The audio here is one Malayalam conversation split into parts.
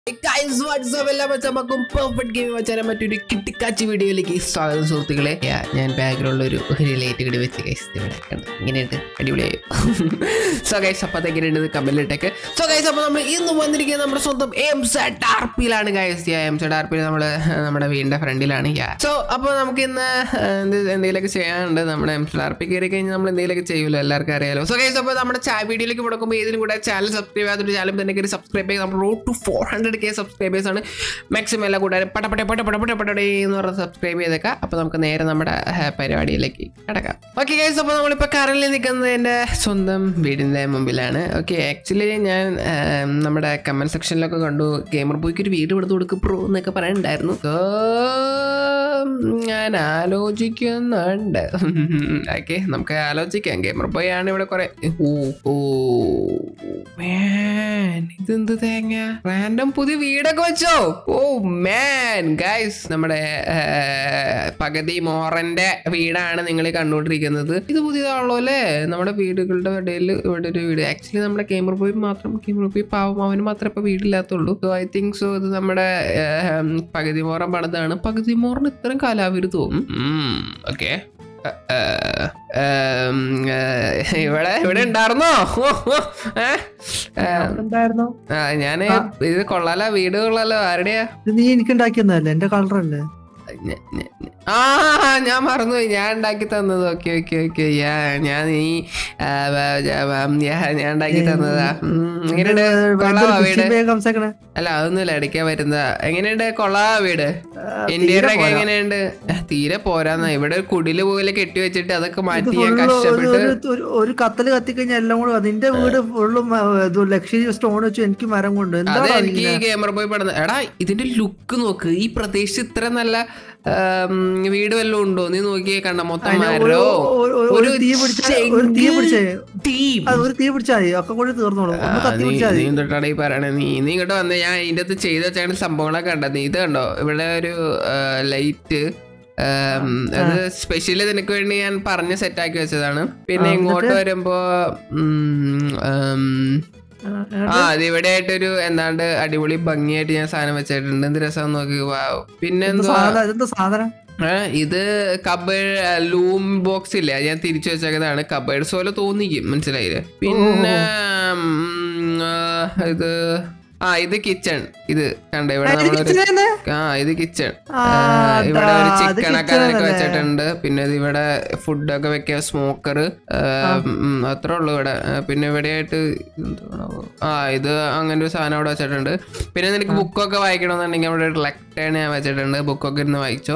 Guys, what's up? എല്ലാ മച്ചമ്മക്കും പെർഫെക്റ്റ് ഗെയിം വെച്ചാൽ മറ്റൊരു കിട്ടിക്കാച്ചി വീഡിയോയിലേക്ക് സ്വാഗതം സുഹൃത്തുക്കളെ Yeah, ഞാൻ ബാക്ക്ഗ്രൗണ്ടിൽ ഒരു ഒരു ലൈറ്റ് കൂടി വെച്ച് ഗൈസ് ഇവിടെ കണ്ടു ഇങ്ങനെയുണ്ട് അടിപൊളിയായി സോ ഗൈസ് അപ്പോൾ അതെങ്ങനെയുണ്ട് കമ്പലിട്ടേക്ക് സോ ഗൈസ് അപ്പോൾ നമ്മൾ ഇന്ന് വന്നിരിക്കുന്നത് നമ്മുടെ സ്വന്തം എം സെഡ് ആർ പിയിലാണ് ഗൈസ് എം സെഡ് ആർ പിയിൽ നമ്മൾ നമ്മുടെ വീടിൻ്റെ ഫ്രണ്ടിലാണ് സോ അപ്പോൾ നമുക്ക് ഇന്ന് എന്ത് എന്തെങ്കിലുമൊക്കെ ചെയ്യാനുണ്ട് നമ്മുടെ എം സെഡ് ആർ പി കയറി കഴിഞ്ഞാൽ നമ്മൾ എന്തെങ്കിലുമൊക്കെ ചെയ്യുമല്ലോ എല്ലാവർക്കും അറിയാലോ സോ ഗൈസ് അപ്പോൾ നമ്മുടെ ചാ വീഡിയോയിലേക്ക് കൊടുക്കുമ്പോൾ ഇതിലും കൂടെ ചാനൽ സബ്സ്ക്രൈബ് ചെയ്യാത്തൊരു ചാനൽ തന്നെ കയറി സബ്സ്ക്രൈബ് ചെയ്ത് നമ്മൾ road to four hundred K subscribers ആണ് മാക്സിമം എല്ലാ കൂട്ടുകാരും പടപടെ പട പട പട പടടേ എന്ന് പറഞ്ഞ് സബ്സ്ക്രൈബ് ചെയ്തേക്കാം അപ്പോൾ നമുക്ക് നേരെ നമ്മുടെ ആ, പരിപാടിയിലേക്ക് കിടക്കാം ഓക്കെ ഗൈസ് അപ്പോൾ നമ്മളിപ്പോൾ കറലിൽ നിൽക്കുന്നത് എൻ്റെ സ്വന്തം വീടിൻ്റെ മുമ്പിലാണ് ഓക്കെ ആക്ച്വലി ഞാൻ ആ, നമ്മുടെ കമൻറ്റ് സെക്ഷനിലൊക്കെ കണ്ടു ഗെയിമർ ബോയ്ക്ക് ഒരു വീട് എടുത്ത് കൊടുക്കും പ്രോ എന്നൊക്കെ പറയുന്നുണ്ടായിരുന്നു So, ഞാൻ ആലോചിക്കുന്നുണ്ട് ഓക്കെ നമുക്ക് ആലോചിക്കാം ഗെയിമർ ബോയ് ആണ് ഇവിടെ കുറെ ഓ ഓ man, ഇതെന്ത് തേങ്ങ റാൻഡം പുതിയ വീടൊക്കെ വെച്ചോ ഓ മാൻ ഗൈസ് നമ്മുടെ ആ, പകുതി മോറന്റെ വീടാണ് നിങ്ങൾ കണ്ടുകൊണ്ടിരിക്കുന്നത് ഇത് പുതിയതാണല്ലോ അല്ലേ നമ്മുടെ വീടുകളുടെ ഇടയിൽ ഇവിടെ ഒരു വീട് ആക്ച്വലി നമ്മുടെ കേമർ ബോയ് മാത്രം കേമർ ബോയ് പാവം അവന് മാത്രമേ ഇപ്പൊ വീടില്ലാത്തുള്ളൂ സോ ഐ തിങ്ക് സോ ഇത് നമ്മുടെ ആ, പകുതി മോറൻ പണിതാണ് പകുതി മോറിന് ഇത്രയും കാലാവര് തോന്നും ഓക്കെ ഇവിടെ ഇവിടെ ഉണ്ടായിരുന്നോ ഏ? ഏ, എന്തായിരുന്നു ആ, ഞാന് ഇത് കൊള്ളാലോ വീട് കൊള്ളാലോ ആരുടെയാ ഇത് നീ എനിക്ക് ഉണ്ടാക്കിയൊന്നല്ലേ എന്റെ കളറല്ലേ ഞ- ഞ- ഞ- ആ ഞാൻ മറന്നുപോയി ഞാൻ ഉണ്ടാക്കി തന്നത് ഓക്കെ ഓക്കെ ഓക്കെ യാ ഞാൻ ഈ ആ, വ- ജ- വ- യാ, ഞാൻ ഉണ്ടാക്കി തന്നതാ ഉം, എങ്ങനെയുണ്ട് കൊള്ളാവാ വീട് സംസാരിക്കണേ അല്ല അതൊന്നുമില്ല ഇടയ്ക്കാ വരുന്നതാ എങ്ങനെയുണ്ട് കൊള്ളാവാ വീട് ഇന്ത്യയിലൊക്കെ എങ്ങനെയുണ്ട് ആ, തീരെ പോരാന്നാ ഇവിടെ ഒരു കുടില് പോലെ കെട്ടി വെച്ചിട്ട് അതൊക്കെ മാറ്റി ഞാൻ കഷ്ടപ്പെട്ട് ഒരു കത്തല് കത്തിക്കഴിഞ്ഞാൽ എല്ലാം കൂടെ നിന്റെ വീട് ഫുള്ളും ലക്ഷറി സ്റ്റോൺ വെച്ചു എനിക്ക് മരം കൊണ്ട് അത് എന്താ എനിക്ക് ഈ ക്യാമറ പോയി പെടുന്നത് എടാ ഇതിന്റെ ലുക്ക് നോക്ക് ഈ പ്രദേശത്ത് ഇത്ര നല്ല ആം, വീട് വല്ലതും ഉണ്ടോ നീ നോക്കിയേ കണ്ട മൊത്തം മരോ ഒരു തീ പിടിച്ച ഒരു തീ പിടിച്ചേ തീ അത് ഒരു തീ പിടിച്ചാൽ മതി ഒക്കെ കൂടി തീർന്നോളൂ ഒന്ന് കത്തി നീ പിടിച്ചാൽ നീ മതി തൊട്ടാണ് ഈ പറയണേ നീ നീ ഇങ്ങോട്ട് വന്നേ ഞാൻ ഇതിന്റെ അകത്ത് ചെയ്ത് വെച്ചാണ് സംഭവങ്ങളൊക്കെ കണ്ടത് നീ ഇത് കണ്ടോ ഇവിടെ ഒരു ലൈറ്റ് അത് സ്പെഷ്യലി നിനക്ക് വേണ്ടി ഞാൻ പറഞ്ഞ് സെറ്റാക്കി വെച്ചതാണ് പിന്നെ ആ, ഇങ്ങോട്ട് വരുമ്പോ ഉം, ആം, ആ അത് ഇവിടെ ആയിട്ടൊരു എന്താണ്ട് അടിപൊളി ഭംഗിയായിട്ട് ഞാൻ സാധനം വെച്ചിട്ടുണ്ട് എന്ത് രസം നോക്കി വാവ് പിന്നെ എന്തുവാ സാധനം ഇതെന്താ സാധനം ഏ, ഇത് കബേഡ് ലൂം ബോക്സ് ഇല്ലേ അത് ഞാൻ തിരിച്ചു വെച്ചേക്കുന്നതാണ് കബേഡ്സ് പോലെ തോന്നിക്കും മനസ്സിലായില്ലേ പിന്നെ ഉം, ആ, ഇത് ആ ഇത് കിച്ചൺ ഇത് കണ്ട ഇവിടെ ഇത് നമ്മളൊരു kitchen തന്നെ? ആ ഇത് കിച്ചൺ ആ, ഇവിടെ ഒരു അതാ, അത് ചിക്കൻ ഒക്കെ kitchen അതിനൊക്കെ ആണല്ലേ? വെച്ചിട്ടുണ്ട് പിന്നെ ഇത് ഇവിടെ ഫുഡൊക്കെ വെക്കാൻ സ്മോക്കർ അത്രേ ഉള്ളൂ ഇവിടെ ആ, പിന്നെ ഇവിടെ ആയിട്ട് എന്തുവാണാവോ? ആ ഇത് അങ്ങനെ ഒരു സാധനം അവിടെ വെച്ചിട്ടുണ്ട് പിന്നെ നിനക്ക് ബുക്കൊക്കെ വായിക്കണമെന്നുണ്ടെങ്കിൽ അവിടെ ഒരു ലെക്ടേൺ ഞാൻ വെച്ചിട്ടുണ്ട് ബുക്കൊക്കെ ഇരുന്ന് വായിച്ചോ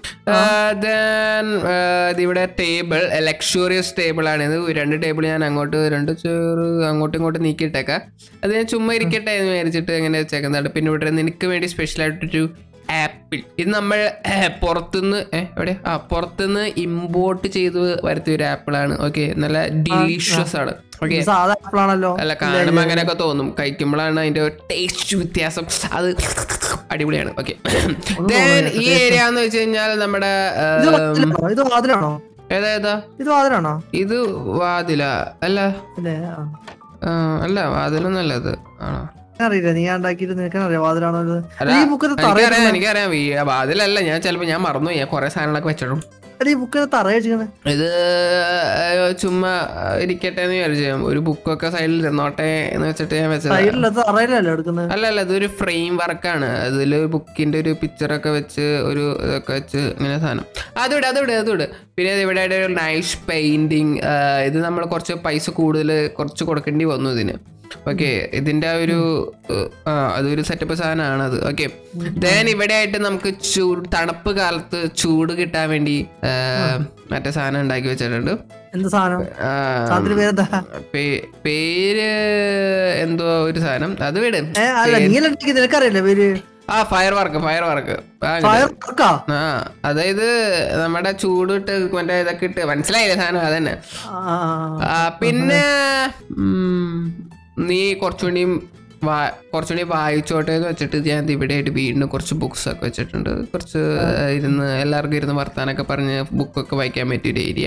ദെൻ ഇതിവിടെ ടേബിൾ ലക്ഷറിയസ് ടേബിൾ ആണ് ഇത് രണ്ട് ടേബിൾ ഞാൻ അങ്ങോട്ട് രണ്ട് ചേറ് അങ്ങോട്ടും ഇങ്ങോട്ടും നീക്കിയിട്ടേക്കാം അത് ഞാൻ ചുമ്മാ ഇരിക്കട്ടെ എന്ന് വിചാരിച്ചിട്ട് എങ്ങനെ വെച്ചേക്കുന്നതാണ് പിന്നെ ഇവിടെ നിനക്ക് വേണ്ടി സ്പെഷ്യൽ ആയിട്ടൊരു ആപ്പിൾ ഇത് നമ്മൾ ഏഹ്, പുറത്തുനിന്ന് ഏഹ്, എവിടെ ആ പുറത്തുനിന്ന് ഇമ്പോർട്ട് ചെയ്ത് വരുത്തിയ ഒരു ആപ്പിൾ ആണ് ഓക്കെ നല്ല ഡിലീഷ്യസ് ആണ് ഓക്കെ ഇത് സാധാ ആപ്പിളാണല്ലോ അല്ല കാണുമ്പോൾ അങ്ങനെയൊക്കെ തോന്നും കഴിക്കുമ്പോഴാണ് അതിന്റെ ടേസ്റ്റ് വ്യത്യാസം അത് അടിപൊളിയാണ് ഓക്കെ ഈ ഏരിയ എന്ന് വെച്ച് കഴിഞ്ഞാൽ നമ്മുടെ ഇത് ഏഹ്, വാതിലാണോ? ഇത് വാതിലാണോ ഏതാ ഏതാ ഇത് വാതിലാണോ ഇത് വാതില അല്ല അല്ലേ ആ. ആ, അല്ല വാതിലൊന്നല്ല ഇത് ആണോ അറിയില്ല നീ ഉണ്ടാക്കിയിട്ട് നിനക്ക് അറിയാം വാതിലാണോ ഇത്? അല്ല, ഈ ബുക്കിന് എനിക്കറിയാം തറ എനിക്കറിയാം ഈ വാതിലല്ല ഞാൻ ചിലപ്പോ ഞാൻ മറന്നു ഞാൻ കുറെ സാധനങ്ങളൊക്കെ വെച്ചിടും ഈ ബുക്കിന് തറ വെച്ചിങ്ങനെ ഇത് ഏഹ്, ചുമ്മാ ഇരിക്കട്ടെ എന്ന് വിചാരിച്ചു ഞാൻ. ഒരു ബുക്കൊക്കെ സൈഡിൽ ഇരുന്നോട്ടെ എന്ന് വെച്ചിട്ട് ഞാൻ വെച്ചത് സൈഡിൽ തറയിലല്ലേ എടുക്കുന്നത് അല്ല അല്ല ഇതൊരു ഫ്രെയിം വർക്കാണ് അതിൽ ബുക്കിന്റെ ഒരു പിക്ചറൊക്കെ വെച്ച് ഒരു ഇതൊക്കെ വെച്ച് ഇങ്ങനെ സാധനം അതിവിടെ അതിവിടെ അതിവിടെ പിന്നെ ഇത് ഇവിടെ ആയിട്ട് ഒരു നൈസ് പെയിന്റിങ് ഇത് നമ്മൾ കുറച്ച് പൈസ കൂടുതൽ കുറച്ച് കൊടുക്കേണ്ടി വന്നു ഇതിന് ഓക്കെ ഇതിന്റെ ആ ഒരു ഏഹ്, ആ അതൊരു സെറ്റപ്പ് സാധനമാണ് അത് ഓക്കെ ദെൻ ഇവിടെ ആയിട്ട് നമുക്ക് ചൂട് തണുപ്പ് കാലത്ത് ചൂട് കിട്ടാൻ വേണ്ടി ഏഹ്, മറ്റേ സാധനം ഉണ്ടാക്കി വെച്ചിട്ടുണ്ട് എന്ത് സാധനം ആ, സാധനത്തിന് പേരെന്താ പേ- പേര് എന്തോ ഒരു സാധനം അത് വിട് ഏ അല്ല നീ ഉണ്ടാക്കി നിനക്കറിയില്ലേ പേര് ആ firework firework fire വർക്കാ ആ അതായത് നമ്മുടെ ചൂടിട്ട് മറ്റേ ഇതൊക്കെ ഇട്ട് മനസ്സിലായില്ലേ സാധനം അതന്നെ ആ, പിന്നെ ഉം, നീ കുറച്ചുകൂടിയും വാ- കുറച്ചുകൂടി വായിച്ചോട്ടെ എന്ന് വെച്ചിട്ട് ഞാൻ ഇവിടെ ആയിട്ട് വീടിന് കുറച്ച് ബുക്സ് ഒക്കെ വെച്ചിട്ടുണ്ട് കുറച്ച് ഇരുന്ന് എല്ലാവർക്കും ഇരുന്ന് വർത്താനൊക്കെ പറഞ്ഞ് ബുക്കൊക്കെ വായിക്കാൻ പറ്റിയൊരു ഏരിയ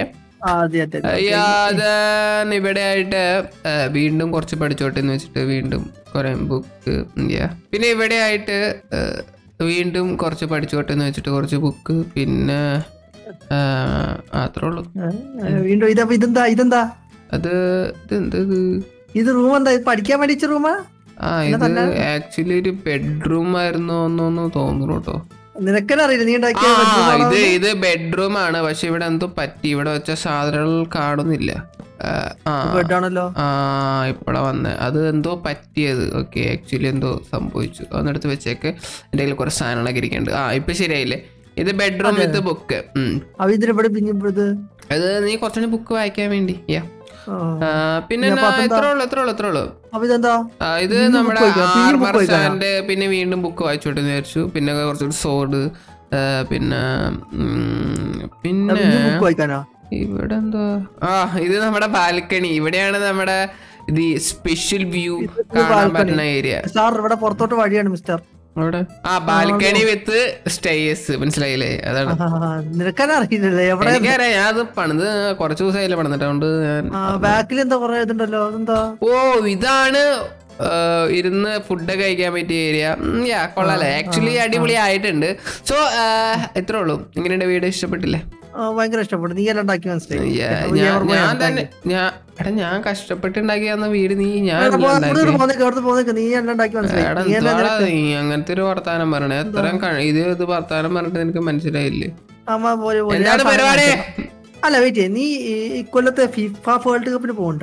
ആ, അതെ അതെ അതെ. അയ്യാ ഞാൻ ഇവിടെ ആയിട്ട് ആ, വീണ്ടും കുറച്ച് പഠിച്ചോട്ടെ എന്ന് വെച്ചിട്ട് വീണ്ടും കുറെ ബുക്ക് പിന്നെ ഇവിടെ ആയിട്ട് ആ, വീണ്ടും കുറച്ച് പഠിച്ചോട്ടെ എന്ന് വെച്ചിട്ട് കുറച്ച് ബുക്ക് പിന്നെ ആ, അത്രേ ഉള്ളൂ ഏ, ഏ, വീണ്ടും ഇതപ്പോ ഇതെന്താ ഇതെന്താ അത് ഇതെന്ത് ഇത് ഇത് റൂം എന്താ ഇത് പഠിക്കാൻ വേണ്ടിച്ച റൂമാ ആ ഇത് ആക്ച്വലി ഒരു ബെഡ്റൂം ആയിരുന്നു എന്നൊന്ന് തോന്നുന്നു കേട്ടോ നിനക്കെന്നെ അറിയില്ല നീ ഉണ്ടാക്കിയ ആ bedroom ആണോ? ഇത് ഇത് ബെഡ്റൂം ആണ് പക്ഷെ ഇവിടെ എന്തോ പറ്റി ഇവിടെ വെച്ച സാധനങ്ങൾ കാണുന്നില്ല ആ, ആ bed ആണല്ലോ ആ ഇപ്പഴാ വന്നേ അത് എന്തോ പറ്റിയത് ഓക്കെ ആക്ച്വലി എന്തോ സംഭവിച്ചു അതെടുത്ത് വെച്ചേക്ക് എൻ്റെ കയ്യിൽ കുറച്ച് സാധനങ്ങളൊക്കെ ഇരിക്കുന്നുണ്ട് ആ ഇപ്പൊ ശരിയായില്ലേ ഇത് ബെഡ്റൂം വിത്ത് ബുക്ക് അവ ഇതിന് ഇവിടെ പിന്നെ ഇത് അത് നീ കുറച്ചുകൂടി ബുക്ക് വായിക്കാൻ വേണ്ടി യാ ആ. ആ, പിന്നെ പിന്നെ ഞാൻ- ഇത്രേ ഉള്ളൂ ഇത്രേ ഉള്ളൂ ഇത്രേ ഉള്ളൂ അപ്പൊ ഇതെന്താ ആ, ഇത് വീണ്ടും നമ്മുടെ book വായിക്കാം. പിന്നെയും book ആർമർ വായിക്കാനാ? സ്റ്റാൻഡ് പിന്നെ വീണ്ടും ബുക്ക് വായിച്ചോട്ടെ എന്ന് വിചാരിച്ചു പിന്നെ കുറച്ചുകൂടി സോഡ് പിന്നെ ഉം, പിന്നെ ബുക്ക് വായിക്കാനാ ഇവിടെ എന്താ ആ ഇത് നമ്മുടെ ബാൽക്കണി ഇവിടെയാണ് നമ്മുടെ ഇത് സ്പെഷ്യൽ വ്യൂ കാണാൻ പറ്റുന്ന ഏരിയ സാർ ഇവിടെ പുറത്തോട്ട് വഴിയാണ് മിസ്റ്റർ അവിടെ ആ ബാൽക്കണി വിത്ത് സ്റ്റേസ് മനസ്സിലായില്ലേ അതാണ് നിനക്കെന്നെ അറിയില്ലല്ലേ എവിടെ എനിക്കറിയാം ഞാൻ അത് പണിത് കുറച്ച് ദിവസമായില്ലേ പണിതിട്ട് അതുകൊണ്ട് ഞാൻ ബാക്കിൽ എന്താ കൊറേ ഇതുണ്ടല്ലോ അതെന്താ ഓ ഇതാണ് ആ, ഇരുന്ന് ഫുഡ് കഴിക്കാൻ പറ്റിയ ഏരിയ യാ കൊള്ളാല്ലേ ആക്ച്വലി അടിപൊളി ആയിട്ടുണ്ട് സോ ഇത്രേ ഉള്ളൂ ഇങ്ങനെയുണ്ട് വീഡിയോ ഇഷ്ടപ്പെട്ടില്ലേ ആ, ഭയങ്കര ഇഷ്ടപ്പെട്ടു നീ എല്ലാം ഉണ്ടാക്കി മനസ്സിലായി Yeah, ഞാൻ ഞാൻ തന്നെ ഞാൻ എടാ ഞാൻ കഷ്ടപ്പെട്ടുണ്ടാക്കിയ വീട് നീ ഞാൻ എടാ, പോ, ഉണ്ടാക്കി അവിടുന്ന് പോന്നേക്ക്, അവിടുന്ന് പോന്നേക്ക്. നീ എല്ലാം ഉണ്ടാക്കി മനസ്സിലായി എടാ നീ എല്ലാം എന്തുവാടാ നീ അങ്ങനത്തെ ഒരു വർത്താനം പറയണേ എത്രയും കഴി- ഇത് ഇത് വർത്താനം പറഞ്ഞിട്ട് നിനക്ക് മനസ്സിലായില്ലേ അമ്മ പോലെ പോലെ എന്താണ് ഞാൻ പരിപാടി സാധനം അല്ല വെയിറ്റ് നീ ഈ ഈ കൊല്ലത്തെ ഫിഫ വേൾഡ് കപ്പിന് പോകണ്ട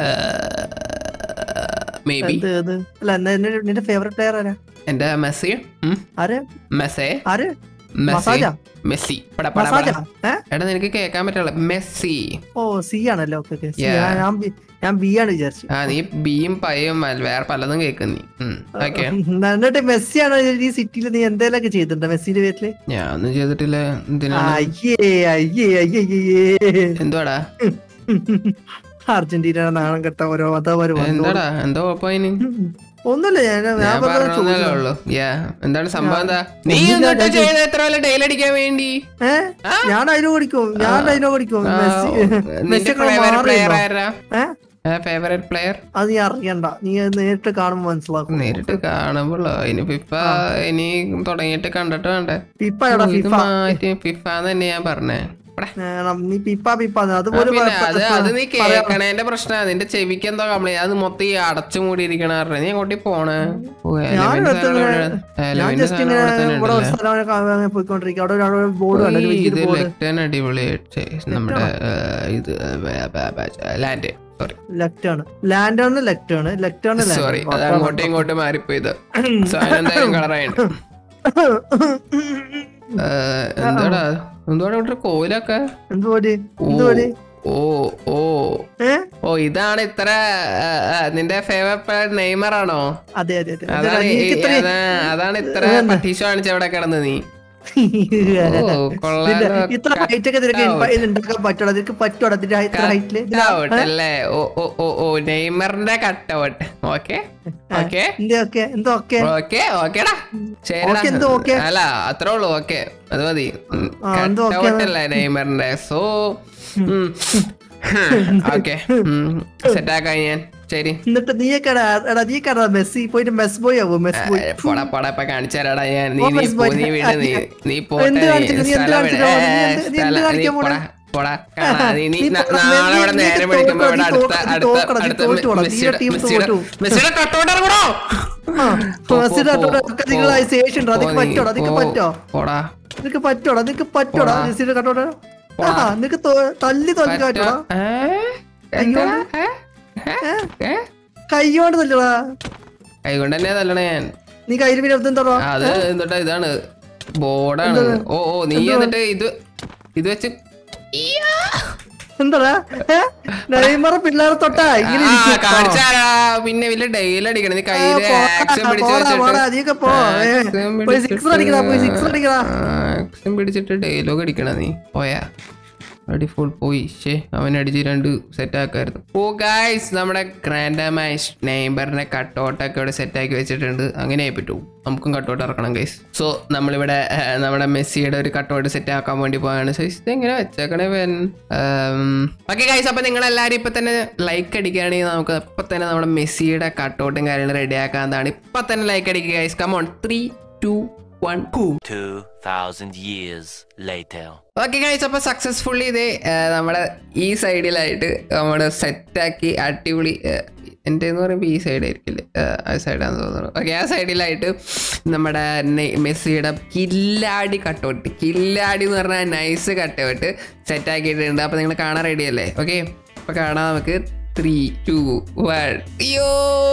മേ ബി എന്ത് ഇത് അല്ല എന്നാ നിന്റെ നിന്റെ ഫേവറേറ്റ് പ്ലെയർ ആരാ എന്റെ മെസ്സി ഉം, ആര് മെസ്സേ ആര് മെസ്സി മസാജ മെസ്സി പട പട മസാജ പട. ഏ എടാ നിനക്ക് കേൾക്കാൻ പറ്റില്ല മെസ്സി ഓ സി ആണല്ലോ ഓക്കെ ഓക്കെ Yeah. ഞാൻ ബി- ഞാൻ ബി ആണ് വിചാരിച്ചു ആ നീ ബിയും പയ്യും അല്ല, വേറെ പലതും കേൾക്കും നീ ഓക്കെ എന്നിട്ട് മെസ്സി ആണ് ഈ സിറ്റിയിൽ നീ എന്തെങ്കിലുമൊക്കെ ചെയ്തിട്ടുണ്ടോ മെസ്സിന്റെ പേരില് ഞാൻ ഒന്നും ചെയ്തിട്ടില്ല എന്തിനാണ് അയ്യേ അയ്യേ അയ്യേ അയ്യേ എന്തുവാടാ അർജന്റീന നാണം കെട്ട ഓരോ അതോ ഒരു വന്നോളൂ. എന്താടാ എന്തോ കുഴപ്പമിന് ഒന്നുമില്ല ഞാൻ ഞാൻ ഞാൻ വെറുതെ പറഞ്ഞതല്ലേ ചോദിച്ചതാ. ഉള്ളൂ യാ എന്താണ് സംഭവം എന്താ നീ ഒന്നുമില്ല, എന്നിട്ട് ഞാൻ ചെയ്ത എത്ര വല്ല ഡെയിലി അടിക്കാൻ വേണ്ടി ഏ ഞാൻ ഡയലോഗ് അടിക്കും ഞാൻ ഡയലോഗ് അടിക്കും ആ, മെസ്സി നിന്റെ മെസ്സി ഒക്കെ ഫേവറേറ്റ് പ്ലെയർ മാറിയല്ലോ. ആരാ ഏ ഫേവറേറ്റ് പ്ലെയർ അത് നീ അറിയണ്ട നീ അത് നേരിട്ട് കാണുമ്പോ മനസ്സിലാക്കും നേരിട്ട് കാണുമ്പോഴോ ഇനി ഫിഫ ഇനി തുടങ്ങിയിട്ട് കണ്ടിട്ട് വേണ്ടേ പിപ്പ എടാ ഇത് ഫിഫ മാറ്റി ഫിഫ തന്നെ ഞാൻ പറഞ്ഞേ എടാ, ഏ, നീ പിപ്പ പിപ്പ ആ, അതുപോലെ പിന്നെ അത് പറയാം. അത് നീ കേക്കണേന്റെ പ്രശ്നം നിന്റെ ചെവിക്ക് എന്തോ കംപ്ലൈന്റ് അത് മൊത്തം ഈ അടച്ചു മൂടി ഇരിക്കണ നീ അങ്ങോട്ടി പോണേ ഓ, ഞാൻ എലവന്റെ ഇവിടുത്തെ സാധനം ഇങ്ങനെ- ഇവിടെ- ഞാൻ എലവന്റെ ജസ്റ്റ് സാധനം ഇങ്ങനെ ഇവിടെ തന്നെ ഇവിടെ ഒരു ഉണ്ടല്ലേ? സ്ഥലം കാണാൻ പോയിക്കൊണ്ടിരിക്കും അവിടെ ഒരു ബോർഡ് കണ്ടു ഈ ഇത് ബോർഡ് ലെഫ്റ്റ് അടിപൊളിയായിട്ട് നമ്മുടെ ആ, ഇത് ലാൻഡ് സോറി ലെഫ്റ്റ് ആണ് ലാൻഡ് ആണ് ലെഫ്റ്റ് ആണ് ലെഫ്റ്റ് ആണ് സോറി അത് അങ്ങോട്ടും ഇങ്ങോട്ടും മാറിപ്പോയത് സാധനം എന്തായാലും കളറായിട്ട് എന്താടാ എന്തുവാടാ ഇവിടെ കോയിലൊക്കെ എന്തുപോലെ ഓ എന്തുപോലെ ഓ ഓ ഏ ഓ ഇതാണ് ഇത്ര ആ, ആ, നിന്റെ ഫേവറേറ്റ് നെയ്മർ ആണോ അതെ അതെ അതെ അതാണ് അതെ, ഈ- നീക്ക് ഇത്രയും- അതാ- അതാണ് ഇത്ര പട്ടീശ കാണിച്ച അവിടെ കിടന്ന് നീ ഓ കൊള്ളാലോ ഇത്ര ഹൈറ്റ് ഒക്കെ നിനക്ക് ഇത് ഉണ്ടാക്കാൻ പറ്റൂടാ നിനക്ക് പറ്റൂടാ ഇതിന്റെ ഇത്ര ഹൈറ്റില് ഔട്ട് അല്ലേ ഓ ഓ ഓ ഓ നെയ്മറിന്റെ കട്ട് ഔട്ട് ഓക്കെ ഓക്കെ എന്തൊക്കെ എന്തൊക്കെ ഓക്കെ ഓക്കേടാ ശരിടാ Okay, എന്തോ okay? അല്ല അത്രേ ഉള്ളൂ ഓക്കെ അത് മതി ആ, എന്തോ കട്ട് okay ഔട്ട് അല്ലേ നെയ്മറിന്റെ സോ ഓക്കെ സെറ്റാക്കാം ഞാൻ ശരി എന്നിട്ട് നീയൊക്കെ എടാ നീ കടാ മെസ്സി പോയിട്ട് മെസ് ബോയ് ആവും മെസ് ബോയ് പോടാ പോടാ ഇപ്പൊ കാണിച്ചു തരാടാ ഞാൻ നീ ഓ, നീ ബസ് പോ ബോയ്. നീ വിട് നീ നീ പോട്ടെ എന്ത് നീ കാണിച്ചിട്ട് നീ എന്ത് സ്ഥലം കാണിച്ചിട്ട് വിട്. നീ ഏ, എന്ത്- നീ എന്ത് സ്ഥലം- നീ കാണിക്കാൻ പോടാ പോണെ? പോടാ കാണാ നീ നീ നീ ന- തോ- നാളെ നീ- ഇവിടെ നീ നേരം തോക്കണം, വിളിക്കുമ്പോ നീ ഇവിടെ അടുത്ത തോക്കണം, നീ അടുത്ത തോക്കണം, നീ അടുത്ത തോറ്റോടാ, നീ മെസ്സിയുടെ ടീം മെസ്സിയുടെ തോറ്റു. മെസ്സിയുടെ കട്ടൗട്ട് ഇറങ്ങണോ മെസ്സിയുടെ ഒക്കെ നിങ്ങളെ ശേഷി ഉണ്ടോ നിനക്ക് പറ്റോടാ നിനക്ക് പറ്റോ പോടാ നിനക്ക് പറ്റോടാ നിനക്ക് പറ്റോടാ പോടാ. മെസ്സിയുടെ കട്ടോടാ ആ നിനക്ക് തോ- തല്ലി തോൽക്കാൻ പറ്റോടാ എന്താ ഏ? ഏ? ഏ? കൈയോണ്ട് തല്ലടാ കൈകൊണ്ട് തന്നെ തല്ലണേ ഞാൻ നീ കയ്യിൽ പിന്നെ എന്താ ആ, അത് എന്നിട്ടാ ഇതാണ് ബോർഡാണ് ഓ ഓ നീ എന്നിട്ട് ഇത് ഇത് വെച്ച് എന്താടാ നെയ്മറ പിള്ളേരെ തൊട്ടാ ഇങ്ങനെ ആ, ഇരിക്കും. കാണിച്ചാരാ പിന്നെ വലിയ ഡെയിൽ അടിക്കണം നീ ആ, കയ്യില് പോടാ, ആക്ഷൻ പിടിച്ച് പോടാ, പോടാ, വെച്ചിട്ട് നീയൊക്കെ പോ ഏ, ആക്ഷൻ പോയി സിക്സ് അടിക്കടാ പോയി സിക്സ് അടിക്കടാ ആക്ഷൻ പിടിച്ചിട്ട് ഡയലോഗ് അടിക്കണ നീ പോയാ അടി ഫുൾ പോയി ഷേ അവൻ അടിച്ച് രണ്ട് സെറ്റ് ആക്കായിരുന്നു ഓ ഗായ്സ് നമ്മുടെ ഗ്രാൻഡമായി നെയ്ബറിനെ കട്ടോട്ടൊക്കെ ഇവിടെ സെറ്റ് ആക്കി വെച്ചിട്ടുണ്ട് അങ്ങനെ പറ്റൂ നമുക്കും കട്ടോട്ട് ഇറക്കണം ഗൈസ് സോ നമ്മളിവിടെ ആ, നമ്മുടെ മെസ്സിയുടെ ഒരു കട്ടോട്ട് സെറ്റ് ആക്കാൻ വേണ്ടി പോവാണ് സോ ഇത് എങ്ങനെ വെച്ചേക്കണേ പേൻ ഓക്കെ ഗൈസ് അപ്പൊ നിങ്ങൾ എല്ലാവരും ഇപ്പൊ തന്നെ ലൈക്ക് അടിക്കുകയാണെങ്കിൽ നമുക്ക് ഇപ്പൊ തന്നെ നമ്മുടെ മെസ്സിയുടെ കട്ടോട്ടും കാര്യങ്ങളും റെഡി ആക്കാവുന്നതാണ് ഇപ്പൊ തന്നെ ലൈക്ക് അടിക്കുക guys come on three two one കൂ 2,000 years later. ഓക്കെ കഴിച്ച അപ്പോൾ സക്സസ്ഫുള്ളി ഇത് ആ, നമ്മുടെ ഈ സൈഡിലായിട്ട് നമ്മുടെ സെറ്റാക്കി അടിപൊളി ആ, എൻ്റെ എന്ന് പറയുമ്പോൾ ഈ സൈഡ് ആയിരിക്കില്ലേ ആ, ആ സൈഡാന്ന് തോന്നുന്നു ഓക്കെ ആ സൈഡിലായിട്ട് നമ്മുടെ നെ- മെസ്സിയുടെ കില്ലാടി കട്ടൗട്ട് കില്ലാടി എന്ന് പറഞ്ഞാൽ നൈസ് കട്ടൗട്ട് സെറ്റാക്കിയിട്ടുണ്ട് അപ്പോൾ നിങ്ങൾ കാണാൻ റെഡി അല്ലേ ഓക്കെ അപ്പോൾ കാണാം നമുക്ക് ത്രീ ടു വൺ അയ്യോ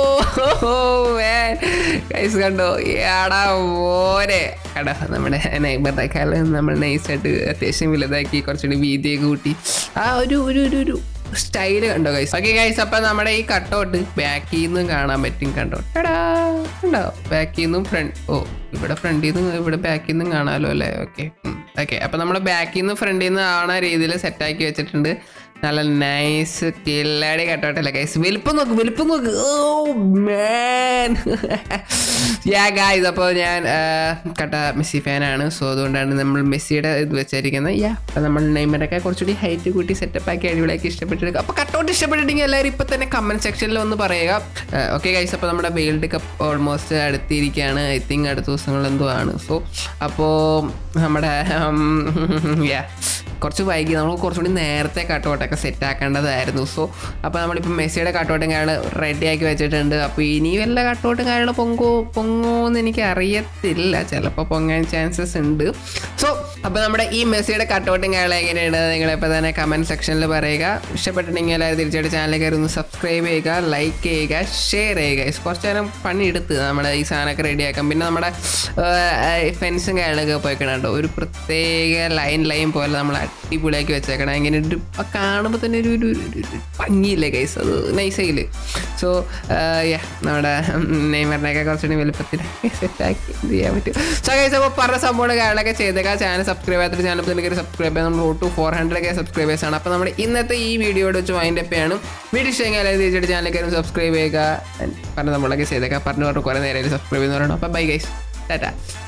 കൈസ് കണ്ടോ ഏടാ മോനെ കട നമ്മുടെ നൈബറിനേക്കാളും നമ്മൾ നൈസായിട്ട് അത്യാവശ്യം വലുതാക്കി കുറച്ചുകൂടി വീതിയൊക്കെ കൂട്ടി ആ ഒരു ഒരു ഒരു ഒരു സ്റ്റൈല് കണ്ടോ ഗൈസ് ഓക്കെ ഗൈസ് അപ്പം നമ്മുടെ ഈ കട്ടൗട്ട് ബാക്കിൽ നിന്നും കാണാൻ പറ്റും കണ്ടോ എടാ കണ്ടോ ബാക്കിൽ നിന്നും ഫ്രണ്ട് ഓ ഇവിടെ ഫ്രണ്ടിൽ നിന്ന് ഇവിടെ ബാക്കിൽ നിന്നും കാണാമല്ലോ അല്ലേ ഓക്കെ ഓക്കെ അപ്പം നമ്മൾ ബാക്കിൽ നിന്ന് ഫ്രണ്ടിൽ നിന്ന് ആവണ രീതിയിൽ സെറ്റാക്കി വെച്ചിട്ടുണ്ട് നല്ല നൈസ് കില്ലാടി കട്ടോട്ടല്ലേ ഗൈസ് വലിപ്പം നോക്ക് വലിപ്പം നോക്ക് ഓ മാൻ യാ ഗായ്സ് അപ്പോൾ ഞാൻ ആ, കട്ട മെസ്സി ഫാനാണ് സോ അതുകൊണ്ടാണ് നമ്മൾ മെസ്സിയുടെ ഇത് വെച്ചിരിക്കുന്നത് യാ അപ്പോൾ നമ്മൾ നെയ്മറൊക്കെ കുറച്ചുകൂടി ഹൈറ്റ് കൂട്ടി സെറ്റപ്പ് ആക്കി അടിപൊളിയാക്കി ഇഷ്ടപ്പെട്ടിരിക്കുക അപ്പോൾ കട്ടൗട്ട് ഇഷ്ടപ്പെട്ടിട്ടുണ്ടെങ്കിൽ എല്ലാവരും ഇപ്പോൾ തന്നെ കമൻറ്റ് സെക്ഷനിൽ ഒന്ന് പറയുക ഓക്കെ ഗൈസ് അപ്പോൾ നമ്മുടെ വേൾഡ് കപ്പ് ഓൾമോസ്റ്റ് അടുത്തിരിക്കുകയാണ് ഐ തിങ്ക് അടുത്ത ദിവസങ്ങളിൽ എന്തോ ആണ് സോ അപ്പോൾ നമ്മുടെ യാ കുറച്ച് വൈകി നമ്മൾ കുറച്ചുകൂടി നേരത്തെ കട്ടൗട്ടൊക്കെ സെറ്റ് ആക്കേണ്ടതായിരുന്നു സോ അപ്പോൾ നമ്മളിപ്പോൾ മെസ്സിയുടെ കട്ടൗട്ടും കാര്യങ്ങൾ റെഡിയാക്കി വെച്ചിട്ടുണ്ട് അപ്പോൾ ഇനി വല്ല കട്ടൗട്ടും കാര്യങ്ങൾ പൊങ്ങോ പൊങ്ങോ എന്ന് എനിക്ക് അറിയത്തില്ല ചിലപ്പോൾ പൊങ്ങാൻ ചാൻസസ് ഉണ്ട് സോ അപ്പോൾ നമ്മുടെ ഈ മെസ്സിയുടെ കട്ടൗട്ടും കാര്യങ്ങൾ എങ്ങനെയുണ്ട് നിങ്ങളിപ്പോൾ തന്നെ കമൻറ്റ് സെക്ഷനിൽ പറയുക ഇഷ്ടപ്പെട്ടിട്ടുണ്ടെങ്കിൽ എല്ലാവരും തീർച്ചയായിട്ടും ചാനൽ കയറി ഒന്ന് സബ്സ്ക്രൈബ് ചെയ്യുക ലൈക്ക് ചെയ്യുക ഷെയർ ചെയ്യുക കുറച്ച് നേരം പണിയെടുത്ത് നമ്മുടെ ഈ സാധനമൊക്കെ റെഡിയാക്കാം പിന്നെ നമ്മുടെ ഫെൻസും കാര്യങ്ങളൊക്കെ പോയിക്കണോ ഒരു പ്രത്യേക ലൈൻ ലൈൻ പോലെ നമ്മൾ അടിപൊളിയാക്കി വെച്ചേക്കണം ഇങ്ങനെ ഒരു ആ കാണുമ്പോൾ തന്നെ ഒരു ഒരു ഒരു- ഒരു- ഒരു ഭംഗിയില്ലേ കൈസ് അത് നൈസയില് സോ യാ നമ്മുടെ നെയ്മറിനെയൊക്കെ കുറച്ചുകൂടി വലുപ്പത്തിൽ സെറ്റാക്കി എന്ത് ചെയ്യാൻ പറ്റും സോ കൈസ് അപ്പോൾ പറഞ്ഞ സംഭവം കാര്യങ്ങളൊക്കെ ചെയ്തേക്കാം ചാനൽ സബ്സ്ക്രൈബ് ചെയ്യാത്ത ചാനൽ തന്നെ സബ്സ്ക്രൈബ് ചെയ്യാം നമ്മൾ two four hundred K subscribers ആണ് അപ്പോൾ നമ്മുടെ ഇന്നത്തെ ഈ വീഡിയോയുടെ വെച്ച് വൈൻഡ് അപ്പ് ചെയ്യാണ് വീഡിയോ ഇഷ്ടമെങ്കിൽ എല്ലാവരും തീർച്ചയായിട്ടും ചാനൽ കയറി സബ്സ്ക്രൈബ് ചെയ്യുക പറഞ്ഞ നമ്മളൊക്കെ ചെയ്തേക്കാം പറഞ്ഞു പറഞ്ഞു കുറേ നേരം സബ്സ്ക്രൈബ് ചെയ്യുന്ന പറയണം അപ്പോൾ ബൈ ഗൈസ് ടാറ്റാ